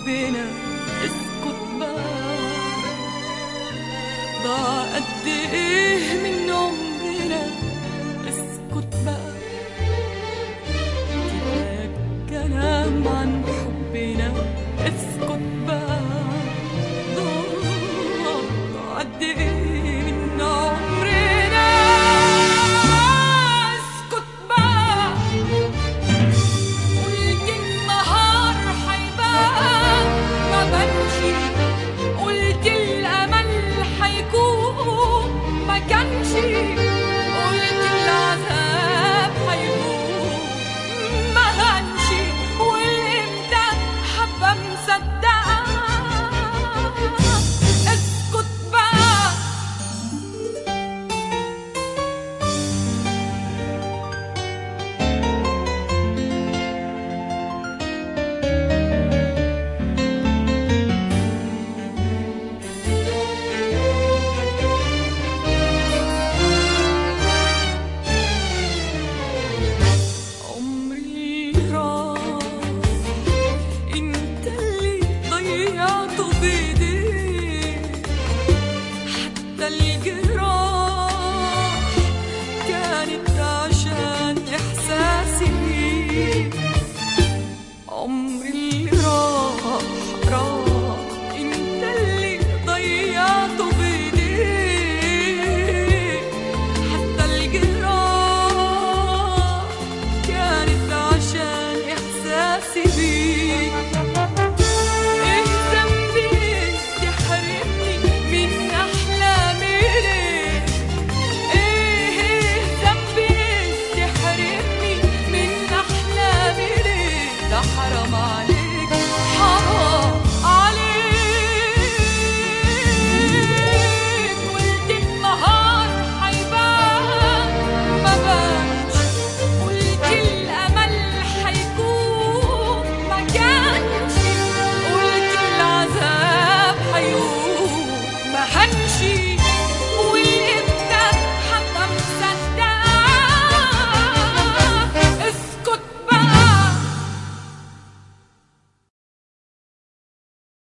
حبنا اسكت بقى ضاع قد ايه من عمرنا اسكت بقى كفاية كلام عن حبنا اسكت بقى ضاع ضاع قد ايه من عمرنا اسكت بقى قلت النهار حيبان ما بنشي قلت الامل حيكون ما كانش قلت العذاب حيكون ما هنشي والامتى حابه مصدقه اسكت بقى عمري راح انت اللي ضيعته بايديك حتى الجراح كانت عشان احساسي